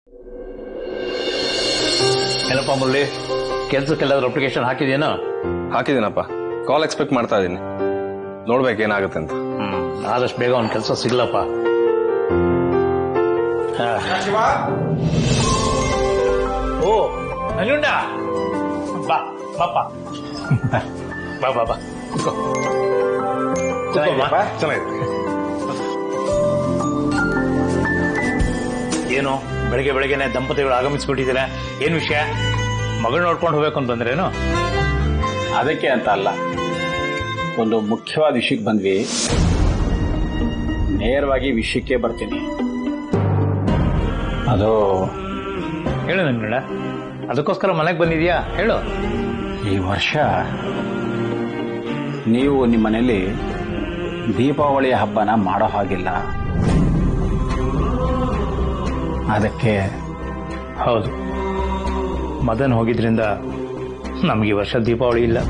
ಏನಪ್ಪ ಮುರಳಿ ಕೆಲ್ಸಕ್ಕೆಲ್ಲಾದ್ರೂ ಅಪ್ಲಿಕೇಶನ್ ಹಾಕಿದೇನೋ ಹಾಕಿದ್ದೀನಪ್ಪ ಕಾಲ್ ಎಕ್ಸ್ಪೆಕ್ಟ್ ಮಾಡ್ತಾ ಇದ್ದೀನಿ ನೋಡ್ಬೇಕು ಏನಾಗುತ್ತೆ ಅಂತ ಹ್ಮ್ ಆದಷ್ಟು ಬೇಗ ಒಂದು ಕೆಲಸ ಸಿಗ್ಲಪ್ಪ ಹಾ. ಓ ನಂಜುಂಡ ಬಾ ಬಾಪ ಬಾ ಬಾ ಬಾ ಕೂತ್ಕೋ. ಕೂತ್ಕೊಮ್ಮ. ಚೆನ್ನಾಗಿದೆ ಏನು ಬೆಳಗ್ಗೆ ಬೆಳಗ್ಗೆನೆ ದಂಪತಿಗಳು ಆಗಮಿಸ್ಬಿಟ್ಟಿದ್ದೀರಾ ಏನ್ ವಿಷಯ ಮಗಳು ನೋಡ್ಕೊಂಡು ಹೋಗ್ಬೇಕು ಅಂತ ಬಂದ್ರೇನು ಅದಕ್ಕೆ ಅಂತ ಅಲ್ಲ ಒಂದು ಮುಖ್ಯವಾದ ವಿಷಯಕ್ಕೆ ಬಂದ್ವಿ ನೇರವಾಗಿ ವಿಷಯಕ್ಕೆ ಬರ್ತೀನಿ ಅದು ಹೇಳು ನಂಜುಂಡ ಅದಕ್ಕೋಸ್ಕರ ಮನೆಗೆ ಬಂದಿದ್ಯಾ ಹೇಳು ಈ ವರ್ಷ ನೀವು ನಿಮ್ಮ ಮನೆಯಲ್ಲಿ ದೀಪಾವಳಿ ಹಬ್ಬನ ಮಾಡೋ ಹಾಗಿಲ್ಲ ಅದಕ್ಕೆ ಹೌದು ಮದನ್ ಹೋಗಿದ್ರಿಂದ ನಮ್ಗೆ ಈ ವರ್ಷ ದೀಪಾವಳಿ ಇಲ್ಲ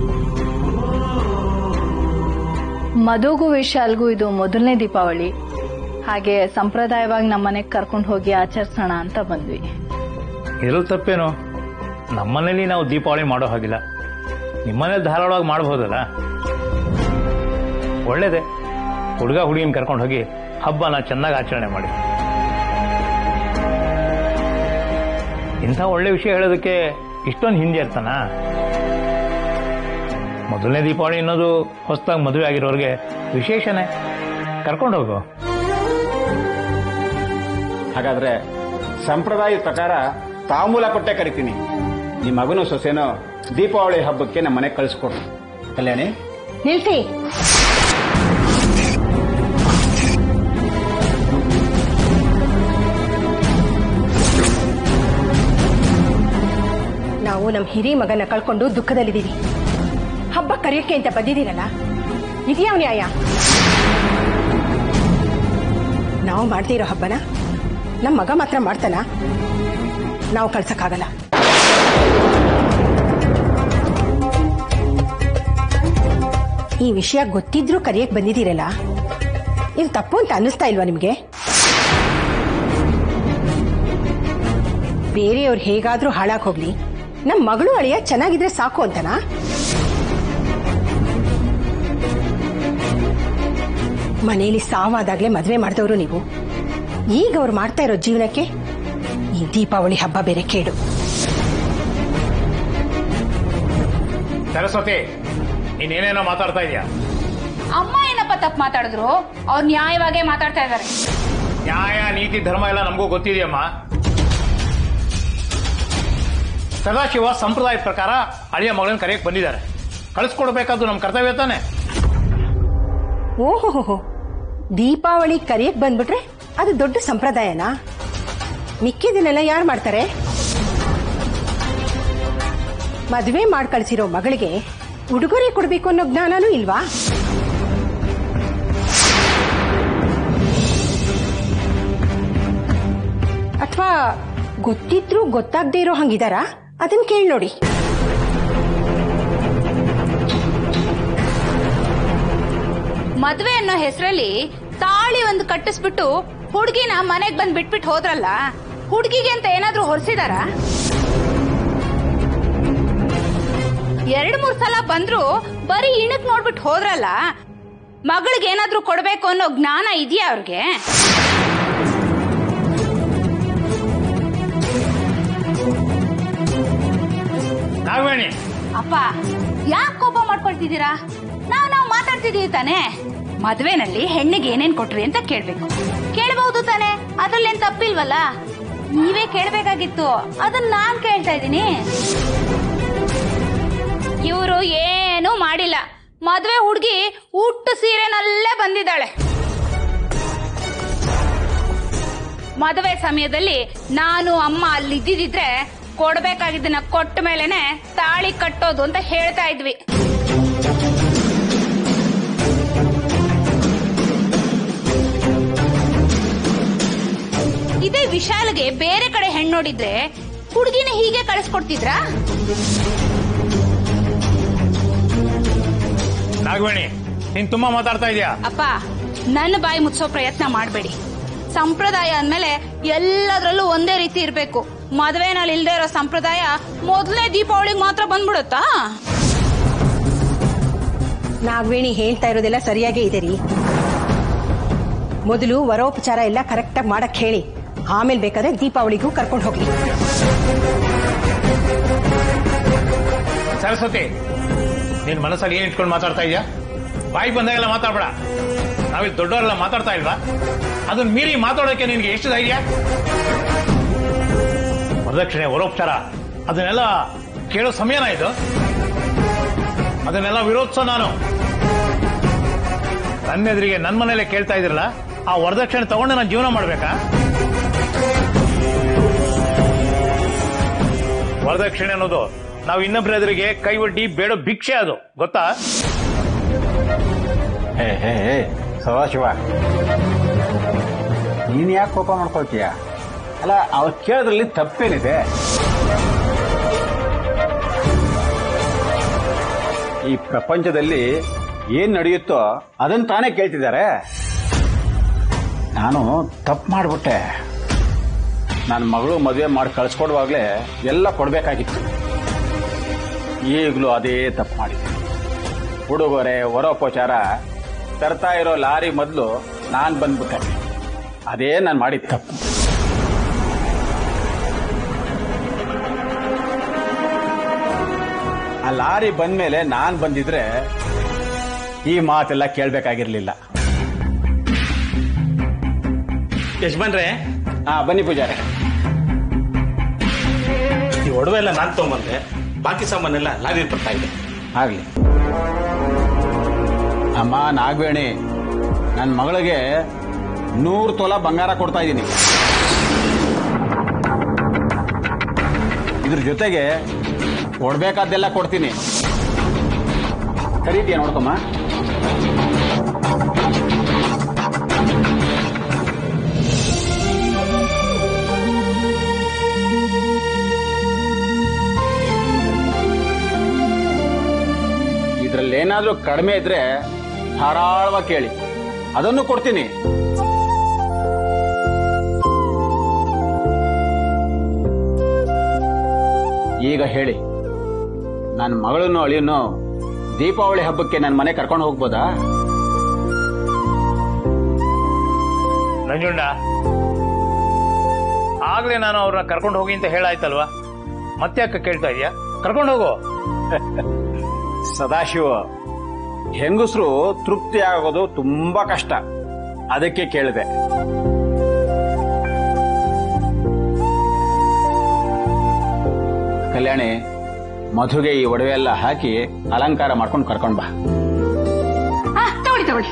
ಮದುಗೂ ವಿಶಾಲ್ಗೂ ಇದು ಮೊದಲನೇ ದೀಪಾವಳಿ ಹಾಗೆ ಸಂಪ್ರದಾಯವಾಗಿ ನಮ್ಮನೆಗೆ ಕರ್ಕೊಂಡು ಹೋಗಿ ಆಚರಿಸೋಣ ಅಂತ ಬಂದ್ವಿ ಇದ್ರಲ್ಲಿ ತಪ್ಪೇನು ನಮ್ಮನೇಲಿ ನಾವು ದೀಪಾವಳಿ ಮಾಡೋ ಹಾಗಿಲ್ಲ ನಿಮ್ಮನೇಲಿ ಧಾರಾಳವಾಗಿ ಮಾಡಬಹುದಲ್ಲ ಒಳ್ಳೇದೆ ಹುಡುಗ ಹುಡುಗಿನ ಕರ್ಕೊಂಡು ಹೋಗಿ ಹಬ್ಬನ ಚೆನ್ನಾಗಿ ಆಚರಣೆ ಮಾಡಿ ಇಂಥ ಒಳ್ಳೆ ವಿಷಯ ಹೇಳೋದಕ್ಕೆ ಇಷ್ಟೊಂದು ಹಿಂದೆ ಇರ್ತಾನ ಮೊದಲನೇ ದೀಪಾವಳಿ ಅನ್ನೋದು ಹೊಸದಾಗಿ ಮದುವೆ ಆಗಿರೋರಿಗೆ ವಿಶೇಷನೇ ಕರ್ಕೊಂಡು ಹೋಗು ಹಾಗಾದ್ರೆ ಸಂಪ್ರದಾಯದ ಪ್ರಕಾರ ತಾಂಬೂಲ ಕೊಟ್ಟೆ ಕರಿತೀನಿ ನಿಮ್ಮ ಮಗನು ಸೊಸೆನೋ ದೀಪಾವಳಿ ಹಬ್ಬಕ್ಕೆ ನಮ್ಮ ಮನೆಗೆ ಕಳಿಸ್ಕೊಡು ಕಲ್ಯಾಣಿ ನಿಲ್ಸಿ ನಾವು ನಮ್ಮ ಹಿರಿ ಮಗನ ಕಳ್ಕೊಂಡು ದುಃಖದಲ್ಲಿದ್ದೀವಿ ಹಬ್ಬ ಕರೆಯೋಕೆ ಅಂತ ಬಂದಿದ್ದೀರಲ್ಲ ಇದ್ಯಾವ ನ್ಯಾಯ ನಾವು ಮಾಡ್ತಿರೋ ಹಬ್ಬನ ನಮ್ಮ ಮಗ ಮಾತ್ರ ಮಾಡ್ತಾನ ನಾವು ಕಳ್ಸಕ್ಕಾಗಲ್ಲ ಈ ವಿಷಯ ಗೊತ್ತಿದ್ರೂ ಕರೆಯಕ್ ಬಂದಿದ್ದೀರಲ್ಲ ಇದು ತಪ್ಪು ಅಂತ ಅನ್ನಿಸ್ತಾ ಇಲ್ವಾ ನಿಮ್ಗೆ ಬೇರೆಯವ್ರು ಹೇಗಾದ್ರೂ ಹಾಳಾಗ್ ಹೋಗ್ಲಿ ನಮ್ ಮಗಳು ಅಳಿಯ ಚೆನ್ನಾಗಿದ್ರೆ ಸಾಕು ಅಂತನಾ ಮನೇಲಿ ಸಾವಾದಾಗ್ಲೇ ಮದ್ವೆ ಮಾಡಿದವರು ನೀವು ಈಗ ಅವ್ರು ಮಾಡ್ತಾ ಇರೋ ಜೀವನಕ್ಕೆ ಈ ದೀಪಾವಳಿ ಹಬ್ಬ ಬೇರೆ ಕೇಡು ಸರಸ್ವತಿ ನೀನೇನೇನೋ ಮಾತಾಡ್ತಾ ಇದೀಯಾ ಅಮ್ಮ ಏನಪ್ಪ ತಪ್ಪು ಮಾತಾಡಿದ್ರು ಅವ್ರು ನ್ಯಾಯವಾಗೇ ಮಾತಾಡ್ತಾ ಇದ್ದಾರೆ ನ್ಯಾಯ ನೀತಿ ಧರ್ಮ ಎಲ್ಲ ನಮಗೂ ಗೊತ್ತಿದೆಯಮ್ಮ ಸದಾಶಿವ ಸಂಪ್ರದಾಯ ಪ್ರಕಾರ ಅಳಿಯ ಮಗಳನ್ನ ಕರೆಯಕ್ಕೆ ಬಂದಿದ್ದಾರೆ ಕಳಿಸ್ಕೊಡ್ಬೇಕಾದ್ದು ನಮ್ಮ ಕರ್ತವ್ಯ ತಾನೆ ಓಹೋ ದೀಪಾವಳಿ ಕರಿಯಕ್ ಬಂದ್ಬಿಟ್ರೆ ಅದು ದೊಡ್ಡ ಸಂಪ್ರದಾಯನಾ ಮಿಕ್ಕಿದನ್ನೆಲ್ಲ ಯಾರು ಮಾಡ್ತಾರೆ ಮದುವೆ ಮಾಡ್ ಕಳ್ಸಿರೋ ಮಗಳಿಗೆ ಉಡುಗೊರೆ ಕೊಡ್ಬೇಕು ಅನ್ನೋ ಜ್ಞಾನನೂ ಇಲ್ವಾ ಅಥವಾ ಗೊತ್ತಿದ್ರೂ ಗೊತ್ತಾಗದೇ ಇರೋ ಹಂಗಿದಾರಾ ಅದನ್ನ ಕೇಳಿ ನೋಡಿ ಮದ್ವೆ ಅನ್ನೋ ಹೆಸರಲ್ಲಿ ತಾಳಿ ಒಂದು ಕಟ್ಟಿಸ್ಬಿಟ್ಟು ಹುಡುಗಿನ ಮನೆಗ್ ಬಂದ್ ಬಿಟ್ಬಿಟ್ಟು ಹೋದ್ರಲ್ಲ ಹುಡುಗಿಗೆ ಅಂತ ಏನಾದ್ರೂ ಹೊರಿಸಿದಾರ ಎರಡ್ ಮೂರ್ ಸಲ ಬಂದ್ರು ಬರೀ ಇಣಕ್ ನೋಡ್ಬಿಟ್ಟು ಹೋದ್ರಲ್ಲ ಮಗಳಿಗೆ ಏನಾದ್ರೂ ಕೊಡ್ಬೇಕು ಅನ್ನೋ ಜ್ಞಾನ ಇದೆಯಾ ಅವ್ರಿಗೆ ನಾಗವೇಣಿ ಅಪ್ಪ ಯಾಕೆ ಕೋಪ ಮಾಡ್ಕೊಳ್ತಿದ್ದೀರಾ ನಾವ್ ನಾವು ಮಾತಾಡ್ತಿದೀವಿ ತಾನೇ ಮದ್ವೆನಲ್ಲಿ ಹೆಣ್ಣಿಗೆ ಏನೇನ್ ಕೊಟ್ರಿ ಅಂತ ಕೇಳ್ಬೇಕು ಕೇಳಬಹುದು ತಾನೇ ಅದ್ರಲ್ಲೇನ್ ತಪ್ಪಿಲ್ವಲ್ಲ ನೀವೇ ಕೇಳ್ಬೇಕಾಗಿತ್ತು ಅದನ್ನ ನಾನ್ ಕೇಳ್ತಾ ಇದ್ದೀನಿ ಇವರು ಏನೂ ಮಾಡಿಲ್ಲ ಮದ್ವೆ ಹುಡುಗಿ ಉಟ್ಟು ಸೀರೆನಲ್ಲೇ ಬಂದಿದ್ದಾಳೆ ಮದುವೆ ಸಮಯದಲ್ಲಿ ನಾನು ಅಮ್ಮ ಅಲ್ಲಿದ್ದಿದ್ರೆ ಕೊಡ್ಬೇಕಾಗಿದ್ದನ್ನ ಕೊಟ್ಟ ಮೇಲೆನೆ ತಾಳಿ ಕಟ್ಟೋದು ಅಂತ ಹೇಳ್ತಾ ಇದ್ವಿ ಇದೇ ವಿಶಾಲ್ಗೆ ಬೇರೆ ಕಡೆ ಹೆಣ್ಣು ನೋಡಿದ್ರೆ ಹುಡುಗಿನ ಹೀಗೆ ಕಳಿಸ್ಕೊಡ್ತಿದ್ರಾ ನಾಗವೇಣಿ ನೀನ್ ತುಂಬಾ ಮಾತಾಡ್ತಾ ಇದೀಯಾ ಅಪ್ಪ ನನ್ನ ಬಾಯಿ ಮುಚ್ಚೋ ಪ್ರಯತ್ನ ಮಾಡಬೇಡಿ ಸಂಪ್ರದಾಯ ಅಂದ್ಮೇಲೆ ಎಲ್ಲದರಲ್ಲೂ ಒಂದೇ ರೀತಿ ಇರ್ಬೇಕು ಮದ್ವೆನಲ್ಲಿ ಇಲ್ದೇ ಇರೋ ಸಂಪ್ರದಾಯ ಮೊದಲನೇ ದೀಪಾವಳಿಗೆ ಮಾತ್ರ ಬಂದ್ಬಿಡುತ್ತಾ ನಾಗವೇಣಿ ಹೇಳ್ತಾ ಇರೋದೆಲ್ಲ ಸರಿಯಾಗೇ ಇದೆ ರೀ ಮೊದಲು ವರೋಪಚಾರ ಎಲ್ಲ ಕರೆಕ್ಟಾಗಿ ಮಾಡಕ್ ಹೇಳಿ ಆಮೇಲೆ ಬೇಕಾದ್ರೆ ದೀಪಾವಳಿಗೂ ಕರ್ಕೊಂಡು ಹೋಗ್ಲಿ ಸರಸ್ವತಿ ನಿನ್ ಮನಸ್ಸಲ್ಲಿ ಏನ್ ಇಟ್ಕೊಂಡು ಮಾತಾಡ್ತಾ ಇದೀಯಾ ಬಾಯಿಗೆ ಬಂದಾಗೆಲ್ಲ ಮಾತಾಡ್ಬೇಡ ನಾವಿಲ್ಲಿ ದೊಡ್ಡವರೆಲ್ಲ ಮಾತಾಡ್ತಾ ಇಲ್ವಾ ಅದನ್ನ ಮೀರಿ ಮಾತಾಡೋಕೆ ನಿನ್ಗೆ ಎಷ್ಟು ಧೈರ್ಯ ವರದಕ್ಷಿಣೆ ವರೋಪಚಾರ ಅದನ್ನೆಲ್ಲ ಕೇಳೋ ಸಮಯನ ಇದು ಅದನ್ನೆಲ್ಲ ವಿರೋಧಿಸೋ ನಾನು ನನ್ನ ಎದುರಿಗೆ ನನ್ನ ಮನೇಲೆ ಕೇಳ್ತಾ ಇದ್ರಲ್ಲ ಆ ವರದಕ್ಷಿಣೆ ತಗೊಂಡು ನಾನು ಜೀವನ ಮಾಡ್ಬೇಕಾ ವರದಕ್ಷಿಣೆ ಅನ್ನೋದು ನಾವು ಇನ್ನೊಬ್ಬರ ಎದುರಿಗೆ ಕೈ ಒಡ್ಡಿ ಬೇಡೋ ಭಿಕ್ಷೆ ಅದು ಗೊತ್ತಾ ಹೇ ಹೇ ಹೇ ಸದಾಶಿವ ನೀನ್ ಯಾಕೆ ಕೋಪ ಮಾಡ್ಕೊಳ್ತೀಯ ಅಲ್ಲ ಅವ್ರು ಕೇಳೋದ್ರಲ್ಲಿ ತಪ್ಪೇನಿದೆ ಈ ಪ್ರಪಂಚದಲ್ಲಿ ಏನ್ ನಡೆಯುತ್ತೋ ಅದನ್ನ ತಾನೇ ಕೇಳ್ತಿದ್ದಾರೆ ನಾನು ತಪ್ಪು ಮಾಡ್ಬಿಟ್ಟೆ ನನ್ನ ಮಗಳು ಮದುವೆ ಮಾಡಿ ಕಳ್ಸ್ಕೊಡುವಾಗ್ಲೇ ಎಲ್ಲ ಕೊಡ್ಬೇಕಾಗಿತ್ತು ಈಗಲೂ ಅದೇ ತಪ್ಪು ಮಾಡಿದ್ದೆ ಉಡುಗೊರೆ ವರೋಪಚಾರ ತರ್ತಾ ಇರೋ ಲಾರಿ ಮೊದಲು ನಾನು ಬಂದ್ಬಿಟ್ಟೆ ಅದೇ ನಾನು ಮಾಡಿದ ತಪ್ಪು ಆ ಲಾರಿ ಬಂದ್ಮೇಲೆ ನಾನು ಬಂದಿದ್ರೆ ಈ ಮಾತೆಲ್ಲ ಕೇಳಬೇಕಾಗಿರ್ಲಿಲ್ಲ ಯಜಮಾನ್ರೆ ಹಾ ಬನ್ನಿ ಪೂಜಾರಿ ಈ ಒಡವೆ ಎಲ್ಲ ನಾನ್ ತಗೊಂಬಂದೆ ಬಾಕಿ ಸಾಮಾನೆಲ್ಲ ಲಾರಿ ಬರ್ತಾ ಇದೆ ಆಗ್ಲಿ ಅಮ್ಮ ನಾಗವೇಣಿ ನನ್ನ ಮಗಳಿಗೆ ನೂರು ತೊಲ ಬಂಗಾರ ಕೊಡ್ತಾ ಇದ್ದೀನಿ ಇದ್ರ ಜೊತೆಗೆ ಕೊಡ್ಬೇಕಾದ್ದೆಲ್ಲ ಕೊಡ್ತೀನಿ ಕರೀತೀಯ ನೋಡ್ಕೊಮ್ಮ ಇದ್ರಲ್ಲಿ ಏನಾದ್ರೂ ಕಡಿಮೆ ಇದ್ರೆ ಧಾರಾಳವಾಗಿ ಕೇಳಿ ಅದನ್ನು ಕೊಡ್ತೀನಿ ಈಗ ಹೇಳಿ ನನ್ನ ಮಗಳನ್ನು ಅಳಿಯನ್ನು ದೀಪಾವಳಿ ಹಬ್ಬಕ್ಕೆ ನನ್ನ ಮನೆ ಕರ್ಕೊಂಡು ಹೋಗ್ಬೋದಾ ನಂಜುಂಡ ಆಗ್ಲೇ ನಾನು ಅವ್ರನ್ನ ಕರ್ಕೊಂಡು ಹೋಗಿ ಅಂತ ಹೇಳಾಯ್ತಲ್ವಾ ಮತ್ತೆ ಯಾಕೆ ಕೇಳ್ತಾ ಇದೀಯಾ ಕರ್ಕೊಂಡು ಹೋಗು ಸದಾಶಿವ ಹೆಂಗಸರು ತೃಪ್ತಿ ಆಗೋದು ತುಂಬಾ ಕಷ್ಟ ಅದಕ್ಕೆ ಕೇಳಿದೆ ಕಲ್ಯಾಣಿ ಮಧುಗೆ ಈ ಒಡವೆ ಎಲ್ಲ ಹಾಕಿ ಅಲಂಕಾರ ಮಾಡ್ಕೊಂಡು ಕರ್ಕೊಂಡ್ ಬಾ ಆ, ತಗೊಳ್ಳಿ ತಗೊಳ್ಳಿ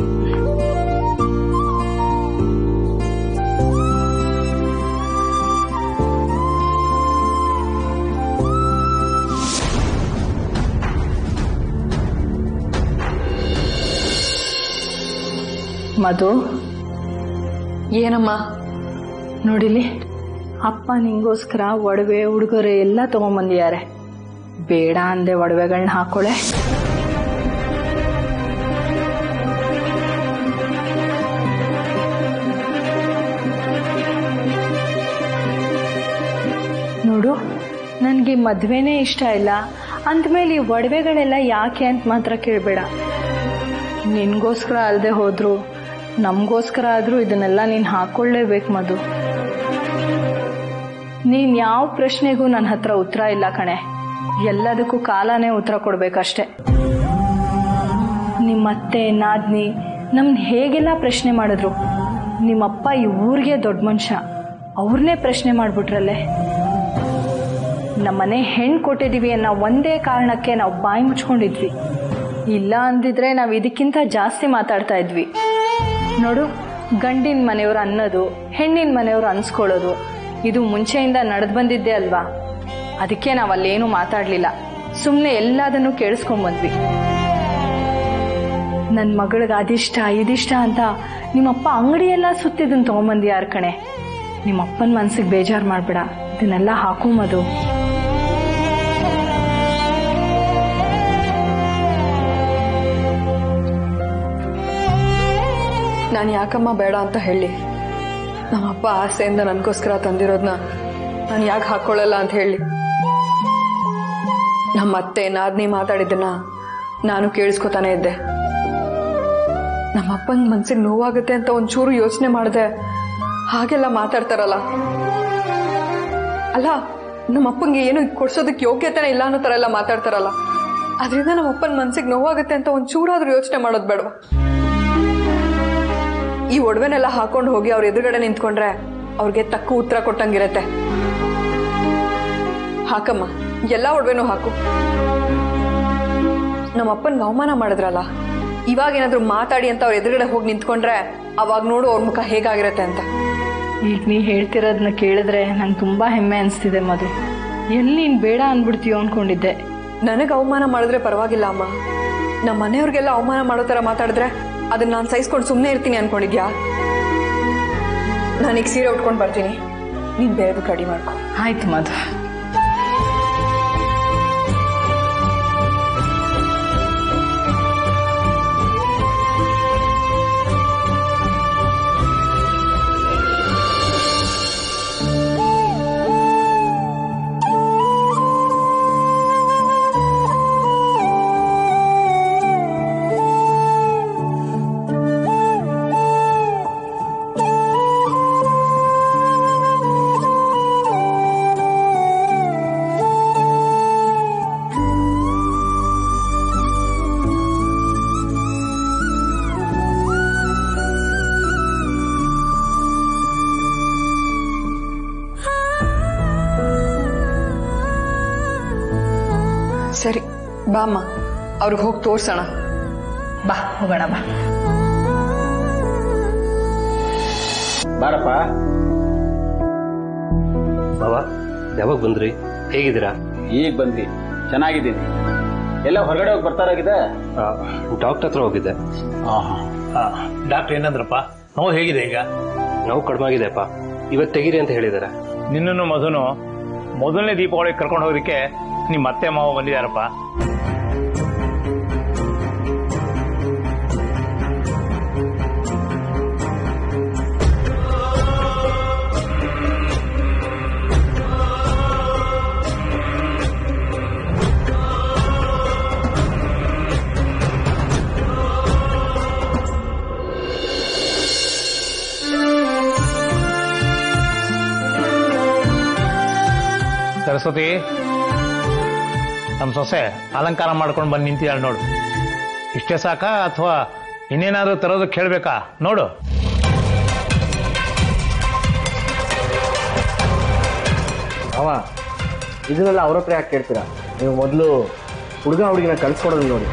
ಮಧು ಏನಮ್ಮ ನೋಡಿಲಿ ಅಪ್ಪ ನಿಂಗೋಸ್ಕರ ಒಡವೆ ಉಡುಗೊರೆ ಎಲ್ಲ ತಗೊಂಬಂದಿದ್ದಾರೆ ಬೇಡ ಅಂದೆ ಒಡವೆಗಳನ್ನ ಹಾಕೊಳ್ಳೆ ನೋಡು ನನಗೆ ಮದ್ವೆನೇ ಇಷ್ಟ ಇಲ್ಲ ಅಂದಮೇಲೆ ಈ ಒಡವೆಗಳೆಲ್ಲ ಯಾಕೆ ಅಂತ ಮಾತ್ರ ಕೇಳಬೇಡ ನಿನ್ಗೋಸ್ಕರ ಅಲ್ಲದೆ ಹೋದ್ರು ನಮಗೋಸ್ಕರ ಆದರೂ ಇದನ್ನೆಲ್ಲ ನೀನು ಹಾಕೊಳ್ಳೇಬೇಕು ಮಧು ನೀನ್ ಯಾವ ಪ್ರಶ್ನೆಗೂ ನನ್ನ ಹತ್ರ ಉತ್ತರ ಇಲ್ಲ ಕಣೆ ಎಲ್ಲದಕ್ಕೂ ಕಾಲನೇ ಉತ್ತರ ಕೊಡ್ಬೇಕಷ್ಟೆ ನಿಮ್ಮತ್ತೆ ನಾದ್ನಿ ನಮ್ನ ಹೇಗೆಲ್ಲ ಪ್ರಶ್ನೆ ಮಾಡಿದ್ರು ನಿಮ್ಮಪ್ಪ ಈ ಊರಿಗೆ ದೊಡ್ಡ ಮನುಷ್ಯ ಅವ್ರನ್ನೇ ಪ್ರಶ್ನೆ ಮಾಡ್ಬಿಟ್ರಲ್ಲೇ ನಮ್ಮನೆ ಹೆಣ್ಣು ಕೊಟ್ಟಿದೀವಿ ಅನ್ನೋ ಒಂದೇ ಕಾರಣಕ್ಕೆ ನಾವು ಬಾಯಿ ಮುಚ್ಕೊಂಡಿದ್ವಿ ಇಲ್ಲ ಅಂದಿದ್ರೆ ನಾವು ಇದಕ್ಕಿಂತ ಜಾಸ್ತಿ ಮಾತಾಡ್ತಾ ಇದ್ವಿ ನೋಡು ಗಂಡಿನ ಮನೆಯವ್ರು ಅನ್ನೋದು ಹೆಣ್ಣಿನ ಮನೆಯವ್ರು ಅನ್ಸ್ಕೊಳ್ಳೋದು ಇದು ಮುಂಚೆಯಿಂದ ನಡೆದು ಬಂದಿದ್ದೆ ಅಲ್ವಾ ಅದಕ್ಕೆ ನಾವು ಅಲ್ಲೇನು ಮಾತಾಡ್ಲಿಲ್ಲ ಸುಮ್ಮನೆ ಎಲ್ಲದನ್ನು ಕೇಳಿಸ್ಕೊಂಬಂದ್ವಿ ನನ್ನ ಮಗಳಿಗೆ ಅದಿಷ್ಟ ಇದಿಷ್ಟ ಅಂತ ನಿಮ್ಮಪ್ಪ ಅಂಗಡಿ ಎಲ್ಲ ಸುತ್ತಿದ್ದನ್ ತಗೊಂಬಂದಿ ಯಾರ ಕಣೆ ನಿಮ್ಮಪ್ಪನ ಮನ್ಸಿಗೆ ಬೇಜಾರು ಮಾಡ್ಬೇಡ ಇದನ್ನೆಲ್ಲ ಹಾಕೊಂಬದು ನಾನು ಯಾಕಮ್ಮ ಬೇಡ ಅಂತ ಹೇಳಿ ನಮ್ಮಪ್ಪ ಆಸೆಯಿಂದ ನನಗೋಸ್ಕರ ತಂದಿರೋದನ್ನ ನಾನು ಯಾಕೆ ಹಾಕೊಳ್ಳಲ್ಲ ಅಂತ ಹೇಳಿ ನಮ್ಮ ಅತ್ತೆ ನಾದ್ನಿ ಮಾತಾಡಿದ್ದನ್ನ ನಾನು ಕೇಳಿಸ್ಕೊತಾನೆ ಇದ್ದೆ ನಮ್ಮಪ್ಪನ ಮನ್ಸಿಗೆ ನೋವಾಗುತ್ತೆ ಅಂತ ಒಂಚೂರು ಯೋಚನೆ ಮಾಡಿದೆ ಹಾಗೆಲ್ಲ ಮಾತಾಡ್ತಾರಲ್ಲ ಅಲ್ಲ ನಮ್ಮಪ್ಪಂಗೆ ಏನು ಕೊಡ್ಸೋದಕ್ಕೆ ಯೋಗ್ಯತೆನೇ ಇಲ್ಲ ಅನ್ನೋ ಥರ ಎಲ್ಲ ಮಾತಾಡ್ತಾರಲ್ಲ ಅದರಿಂದ ನಮ್ಮಪ್ಪನ ಮನ್ಸಿಗೆ ನೋವಾಗುತ್ತೆ ಅಂತ ಒಂಚೂರಾದ್ರೂ ಯೋಚನೆ ಮಾಡೋದು ಬೇಡವಾ ಈ ಒಡವೆನೆಲ್ಲ ಹಾಕೊಂಡು ಹೋಗಿ ಅವ್ರ ಎದುರುಗಡೆ ನಿಂತ್ಕೊಂಡ್ರೆ ಅವ್ರಿಗೆ ತಕ್ಕ ಉತ್ತರ ಕೊಟ್ಟಂಗಿರತ್ತೆ ಹಾಕಮ್ಮ ಎಲ್ಲ ಒಡವೆನೂ ಹಾಕು ನಮ್ಮ ಅಪ್ಪನ್ಗೆ ಅವಮಾನ ಮಾಡಿದ್ರಲ್ಲ ಇವಾಗ ಏನಾದ್ರು ಮಾತಾಡಿ ಅಂತ ಅವ್ರ ಎದುರುಗಡೆ ಹೋಗಿ ನಿಂತ್ಕೊಂಡ್ರೆ ಅವಾಗ ನೋಡು ಅವ್ರ ಮುಖ ಹೇಗಾಗಿರತ್ತೆ ಅಂತ ಈಗ ನೀ ಹೇಳ್ತಿರೋದನ್ನ ಕೇಳಿದ್ರೆ ನಂಗೆ ತುಂಬಾ ಹೆಮ್ಮೆ ಅನಿಸ್ತಿದೆ ಮಧು ಎಲ್ಲಿ ನೀನು ಬೇಡ ಅನ್ಬಿಡ್ತೀಯೋ ಅನ್ಕೊಂಡಿದ್ದೆ ನನಗೆ ಅವಮಾನ ಮಾಡಿದ್ರೆ ಪರವಾಗಿಲ್ಲ ಅಮ್ಮ ನಮ್ಮ ಮನೆಯವ್ರಿಗೆಲ್ಲ ಅವಮಾನ ಮಾಡೋ ಥರ ಮಾತಾಡಿದ್ರೆ ಅದನ್ನ ನಾನು ಸಹಿಸ್ಕೊಂಡು ಸುಮ್ಮನೆ ಇರ್ತೀನಿ ಅನ್ಕೊಂಡಿದ್ಯಾ ನಾನೀಗ ಸೀರೆ ಉಟ್ಕೊಂಡು ಬರ್ತೀನಿ ನೀನು ಬೇರೆ ರೆಡಿ ಮಾಡ್ಕೊ ಆಯ್ತು ಮಧು ಸರಿ ಬಾಮ್ಮ ಅವ್ರಿಗೆ ಹೋಗಿ ತೋರ್ಸೋಣ ಬಾ ಹೋಗೋಣ ಬಾ ಬಾರಪ್ಪ ಬಾಬಾ ಯಾವಾಗ ಬಂದ್ರಿ ಹೇಗಿದ್ದೀರಾ ಈಗ ಬಂದ್ವಿ ಚೆನ್ನಾಗಿದ್ದೀನಿ ಎಲ್ಲ ಹೊರಗಡೆ ಹೋಗಿ ಬರ್ತಾರಾಗಿದೆ ಡಾಕ್ಟರ್ ಹತ್ರ ಹೋಗಿದ್ದೆ ಡಾಕ್ಟರ್ ಏನಂದ್ರಪ್ಪ ನೋವು ಹೇಗಿದೆ ಈಗ ನೋವು ಕಡಿಮೆ ಆಗಿದೆಪ್ಪ ಇವತ್ತು ತೆಗೀರಿ ಅಂತ ಹೇಳಿದ್ದಾರೆ ನಿನ್ನನ್ನು ಮಧುನು ಮೊದಲನೇ ದೀಪಾವಳಿಗೆ ಕರ್ಕೊಂಡು ಹೋಗೋದಕ್ಕೆ ನಿಮ್ಮ ಅತ್ತೆ ಮಾವ ಬಂದಿದ್ದಾರಪ್ಪ ಸರಸ್ವತಿ ನಮ್ಮ ಸೊಸೆ ಅಲಂಕಾರ ಮಾಡ್ಕೊಂಡು ಬಂದು ನಿಂತಿದ್ದಾಳೆ ನೋಡು ಇಷ್ಟೇ ಸಾಕಾ ಅಥವಾ ಇನ್ನೇನಾದ್ರೂ ತರೋದಕ್ಕೆ ಹೇಳ್ಬೇಕಾ ನೋಡು ಅವ ಇದನ್ನೆಲ್ಲ ಅವ್ರ ಹತ್ರ ಯಾಕೆ ಕೇಳ್ತೀರಾ ನೀವು ಮೊದಲು ಹುಡುಗ ಹುಡುಗಿನ ಕಳ್ಸ್ಕೊಡೋದು ನೋಡಿ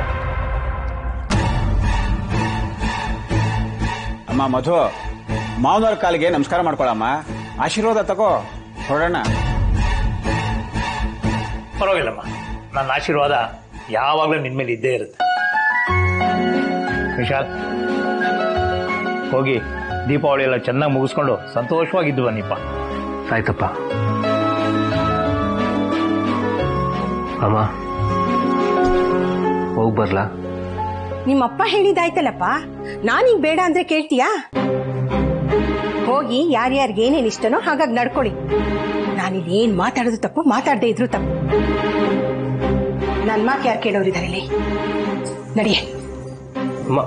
ಅಮ್ಮ ಮಧು ಮಾವನವ್ರ ಕಾಲಿಗೆ ನಮಸ್ಕಾರ ಮಾಡ್ಕೊಳಮ್ಮ ಆಶೀರ್ವಾದ ತಗೋ ಹೊರಡೋಣ ಪರವಾಗಿಲ್ಲಮ್ಮ ನನ್ನ ಆಶೀರ್ವಾದ ಯಾವಾಗಲೂ ನಿನ್ ಮೇಲೆ ಇದ್ದೇ ಇರುತ್ತೆ ವಿಶಾಲ್ ಹೋಗಿ ದೀಪಾವಳಿ ಎಲ್ಲ ಚೆನ್ನಾಗಿ ಮುಗಿಸ್ಕೊಂಡು ಸಂತೋಷವಾಗಿದ್ದು ಬನ್ನಿಪ್ಪ ಆಯ್ತಪ್ಪ ಅಮ್ಮ ಹೋಗಿ ಬರ್ಲಾ ನಿಮ್ಮಪ್ಪ ಹೇಳಿದಾಯ್ತಲ್ಲಪ್ಪ ನಾನೀಗ ಬೇಡ ಅಂದ್ರೆ ಕೇಳ್ತೀಯಾ ಹೋಗಿ ಯಾರ್ಯಾರಿಗೆ ಏನೇನ್ ಇಷ್ಟನೋ ಹಾಗಾಗಿ ನಡ್ಕೊಳ್ಳಿ ನಾನಿಲ್ಲಿ ಏನ್ ಮಾತಾಡೋದು ತಪ್ಪು ಮಾತಾಡದೇ ಇದ್ರು ತಪ್ಪು ನನ್ ಮಾತು ಯಾರು ಕೇಳೋರಿದ್ದಾರೆ ಇಲ್ಲಿ ನಡಿಯೇ ಅಮ್ಮ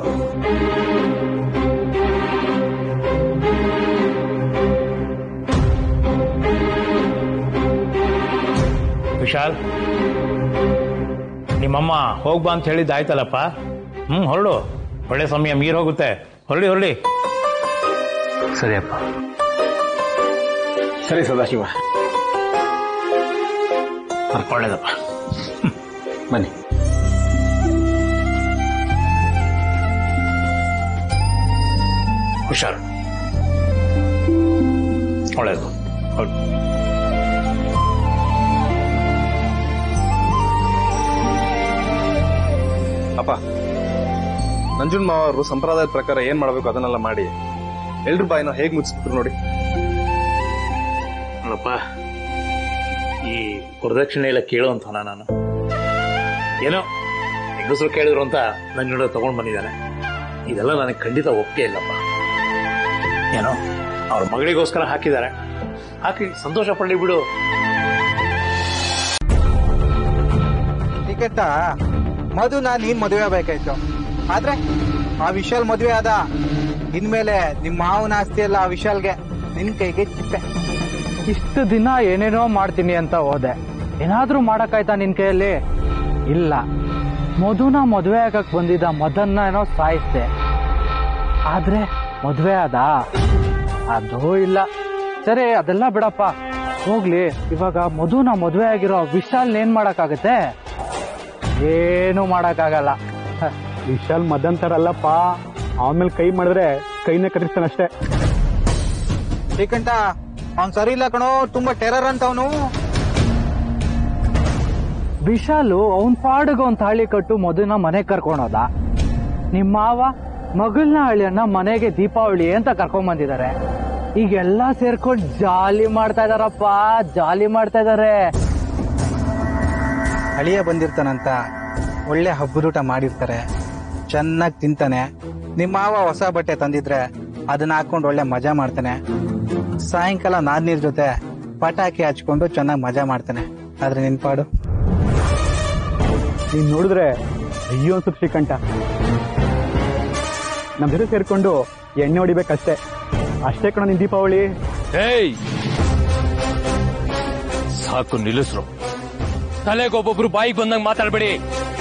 ವಿಶಾಲ್ ನಿಮ್ಮಮ್ಮ ಹೋಗ್ಬಾ ಅಂತ ಹೇಳಿದ್ದು ಆಯ್ತಲ್ಲಪ್ಪ ಹ್ಮ್ ಹೊರಡು ಒಳ್ಳೆ ಸಮಯ ಮೀರ್ ಹೋಗುತ್ತೆ ಹೊರಡಿ ಹೊರಡಿ ಸರಿಯಪ್ಪ ಸರಿ ಸದಾಶಿವ ಒಳ್ಳೇದಪ್ಪ ಬನ್ನಿ ಹುಷಾರು ಒಳ್ಳೇದು ಹೊರಡು ಅಪ್ಪ ನಂಜುನ್ ಮಾವ ಅವರು ಸಂಪ್ರದಾಯದ ಪ್ರಕಾರ ಏನ್ ಮಾಡ್ಬೇಕು ಅದನ್ನೆಲ್ಲ ಮಾಡಿ ಎಲ್ರ ಬಾಯಿನ ಹೇಗ್ ಮುಚ್ಚಿಸ್ಬಿಟ್ರು ನೋಡಿ ನೋಡಪ್ಪ ಈ ವರದಕ್ಷಿಣೆ ಎಲ್ಲ ಕೇಳುವಂತವನ ನಾನು ಏನೋ ಹೆಂಗಸರು ಕೇಳಿದ್ರು ಅಂತ ನನ್ನ ಜೊತೆ ತಗೊಂಡ್ ಬಂದಿದ್ದಾನೆ ಇದೆಲ್ಲ ನನಗೆ ಖಂಡಿತ ಒಪ್ಪಿಗೆ ಇಲ್ಲಪ್ಪ ಏನೋ ಅವ್ರ ಮಗಳಿಗೋಸ್ಕರ ಹಾಕಿದ್ದಾರೆ ಹಾಕಿ ಸಂತೋಷ ಪಡ್ಲಿ ಬಿಡು ಟಿಕೆಟ್ ಮಧುನ ನೀನ್ ಮದುವೆ ಆಗ್ಬೇಕಾಯ್ತು ಆದ್ರೆ ಆ ವಿಶಾಲ್ ಮದುವೆ ಆದ ಇನ್ಮೇಲೆ ನಿಮ್ ಮಾವನ ಆಸ್ತಿ ಎಲ್ಲ ಆ ವಿಶಾಲ್ಗೆ ನಿನ್ ಕೈಗೆ ಚಿಪ್ಪೆ ಇಷ್ಟು ದಿನ ಏನೇನೋ ಮಾಡ್ತೀನಿ ಅಂತ ಹೋದೆ ಏನಾದ್ರೂ ಮಾಡಕ್ಕಾಯ್ತಾ ನಿನ್ ಕೈಯಲ್ಲಿ ಇಲ್ಲ ಮಧುನ ಮದುವೆ ಆಗಕ್ ಬಂದಿದ್ದ ಮದನ್ನ ಏನೋ ಸಾಯಿಸ್ದೆ ಆದ್ರೆ ಮದುವೆ ಆದ ಅದು ಇಲ್ಲ ಸರಿ ಅದೆಲ್ಲ ಬಿಡಪ್ಪ ಹೋಗ್ಲಿ ಇವಾಗ ಮಧುನ ಮದುವೆ ಆಗಿರೋ ವಿಶಾಲ್ ಏನ್ ಮಾಡಕ್ಕಾಗತ್ತೆ ಏನು ಮಾಡಕ್ಕಾಗಲ್ಲ ವಿಶಾಲ್ ಮದನ್ ಅಲ್ಲಪ್ಪ ಆಮೇಲೆ ಕೈ ಮಾಡಿದ್ರೆ ಕೈನ ಕತ್ತರಿಸ್ತಾನಷ್ಟೇ ಶ್ರೀಕಂಠ ಅವ್ನ್ ಸರಿ ಇಲ್ಲ ಕಣೋ ತುಂಬಾ ಟೆರರ್ ಅಂತ ಅವನು ವಿಶಾಲು ಅವನ್ ಪಾಡಿಗೆ ಒಂದ್ ತಾಳಿ ಕಟ್ಟು ಮಧುನ ಮನೆಗ್ ಕರ್ಕೊಂಡೋದ ನಿಮ್ಮ ಮಾವ ಮಗಳನ್ನ ಹಳ್ಳಿಯನ್ನ ಮನೆಗೆ ದೀಪಾವಳಿ ಅಂತ ಕರ್ಕೊಂಡ್ ಬಂದಿದ್ದಾರೆ ಈಗೆಲ್ಲ ಸೇರ್ಕೊಂಡು ಜಾಲಿ ಮಾಡ್ತಾ ಇದಾರಪ್ಪ ಜಾಲಿ ಮಾಡ್ತಾ ಇದಾರೆ ಅಳಿಯ ಬಂದಿರ್ತಾನಂತ ಒಳ್ಳೆ ಹಬ್ಬದೂಟ ಮಾಡಿರ್ತಾರೆ ಚೆನ್ನಾಗಿ ತಿಂತಾನೆ ನಿಮ್ಮ ಮಾವ ಹೊಸ ಬಟ್ಟೆ ತಂದಿದ್ರೆ ಅದನ್ನ ಹಾಕೊಂಡು ಒಳ್ಳೆ ಮಜಾ ಮಾಡ್ತಾನೆ ಸಾಯಂಕಾಲ ನಾದ್ನೀರ್ ಜೊತೆ ಪಟಾಕಿ ಹಚ್ಕೊಂಡು ಚೆನ್ನಾಗಿ ಮಜಾ ಮಾಡ್ತಾನೆ ಆದ್ರೆ ನಿನ್ ಪಾಡು ನೀನ್ ನೋಡಿದ್ರೆ ಅಯ್ಯೋ ಅನ್ಸುತ್ತೆ ಶ್ರೀಕಂಠ ನಮ್ ಜೊತೆ ಸೇರ್ಕೊಂಡು ಎಣ್ಣೆ ಹೊಡಿಬೇಕಷ್ಟೇ ಅಷ್ಟೇ ಕಣ ನಿನ್ ದೀಪಾವಳಿ ಏಯ್ ಸಾಕು ನಿಲ್ಲಿಸ್ರು ತಲೆಗೊಬ್ಬೊಬ್ರು ಬಾಯಿಗೆ ಬಂದಂಗ್ ಮಾತಾಡ್ಬೇಡಿ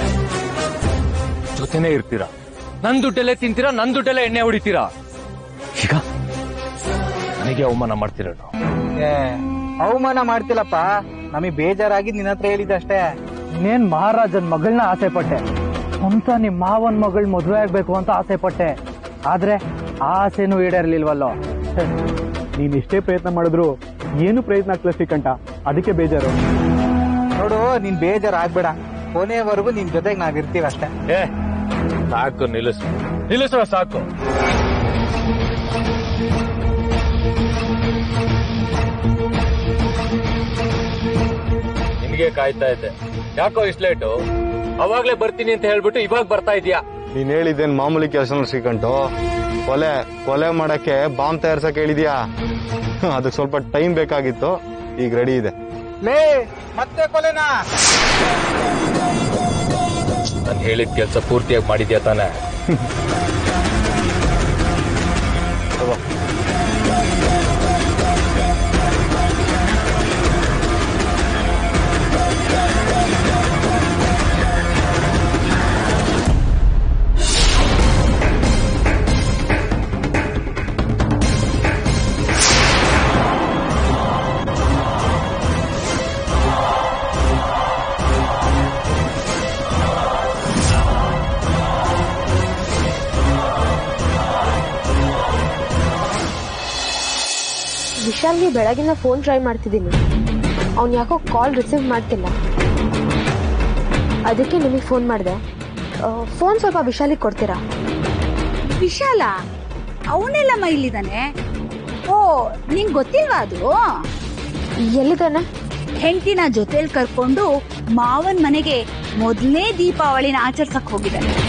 ಜೊತೆನೇ ಇರ್ತೀರಾ ನನ್ ದುಡ್ಡಲ್ಲೇ ತಿಂತೀರಾ ನನ್ ದುಡ್ಡಲ್ಲೇ ಎಣ್ಣೆ ಹೊಡಿತೀರಾ ಈಗ ನನಗೆ ಅವಮಾನ ಮಾಡ್ತಿರೋದು ಏ, ಅವಮಾನ ಮಾಡ್ತಿಲ್ಲಪ್ಪ ನಮಗೆ ಬೇಜಾರಾಗಿ ನಿನ್ನ ಹತ್ರ ಹೇಳಿದ್ದೆ ಅಷ್ಟೇ ಇನ್ನೇನ್ ಮಹಾರಾಜನ್ ಮಗಳನ್ನ ಆಸೆ ಪಟ್ಟೆ ಸ್ವಂತ ನಿಮ್ ಮಾವನ್ ಮಗಳ್ ಮದ್ವೆ ಆಗ್ಬೇಕು ಅಂತ ಆಸೆ ಪಟ್ಟೆ ಆದ್ರೆ ಆ ಆಸೆನೂ ಈಡೇರ್ಲಿಲ್ವಲ್ಲೋ ಛೆ. ನೀನ್ ಎಷ್ಟೇ ಪ್ರಯತ್ನ ಮಾಡಿದ್ರು ಏನು ಪ್ರಯತ್ನ ಆಗ್ತಿಲ್ಲ ಶ್ರೀಕಂಠ ಅದಕ್ಕೆ ಬೇಜಾರು ನೋಡು ನೀನ್ ಬೇಜಾರ್ ಆಗ್ಬೇಡ ಕೊನೆವರೆಗೂ ನಿನ್ ಜೊತೆಗೆ ನಾವ್ ಇರ್ತೀವಿ ಅಷ್ಟೇ ಏ ಸಾಕು ನಿಲ್ಲಿಸು ನಿಲ್ಲಿಸ್ರ ಸಾಕು ನಿನ್ಗೆ ಕಾಯ್ತಾ ಇದ್ದೆ ಯಾಕೋ ಇಷ್ಟು ಲೇಟು ಅವಾಗ್ಲೇ ಬರ್ತೀನಿ ಅಂತ ಹೇಳ್ಬಿಟ್ಟು ಇವಾಗ ಬರ್ತಾ ಇದೀಯಾ ನೀನ್ ಹೇಳಿದ್ದೇನ್ ಮಾಮೂಲಿ ಕೆಲಸ ಶ್ರೀಕಂಠು ಕೊಲೆ ಕೊಲೆ ಮಾಡಕ್ಕೆ ಬಾಂಬ್ ತಯಾರ್ಸಕ್ ಹೇಳಿದ್ಯಾ ಅದಕ್ಕೆ ಸ್ವಲ್ಪ ಟೈಮ್ ಬೇಕಾಗಿತ್ತು ಈಗ ರೆಡಿ ಇದೆ ಲೇ ಮತ್ತೆ ಕೊಲೆನಾ ನಾನು ಹೇಳಿದ ಕೆಲಸ ಪೂರ್ತಿಯಾಗಿ ಮಾಡಿದ್ಯಾ ತಾನೆ ವಿಶಾಲ್ಗೆ ಬೆಳಗಿನ ಫೋನ್ ಟ್ರೈ ಮಾಡ್ತಿದ್ದೀನಿ ಅವ್ನು ಯಾಕೋ ಕಾಲ್ ರಿಸೀವ್ ಮಾಡ್ತಿಲ್ಲ ಅದಕ್ಕೆ ನಿಮಗೆ ಫೋನ್ ಮಾಡಿದೆ ಫೋನ್ ಸ್ವಲ್ಪ ವಿಶಾಲಿಗೆ ಕೊಡ್ತೀರಾ ವಿಶಾಲ ಅವನೆಲ್ಲಮ್ಮ ಇಲ್ಲಿದ್ದಾನೆ ಓ ನಿಂಗ್ ಗೊತ್ತಿಲ್ವಾ ಅದು ಎಲ್ಲಿದ್ದಾನೆ ಹೆಂಡತಿನ ಜೊತೆಲಿ ಕರ್ಕೊಂಡು ಮಾವನ್ ಮನೆಗೆ ಮೊದಲನೇ ದೀಪಾವಳಿನ ಆಚರಿಸಕ್ ಹೋಗಿದ್ದಾನೆ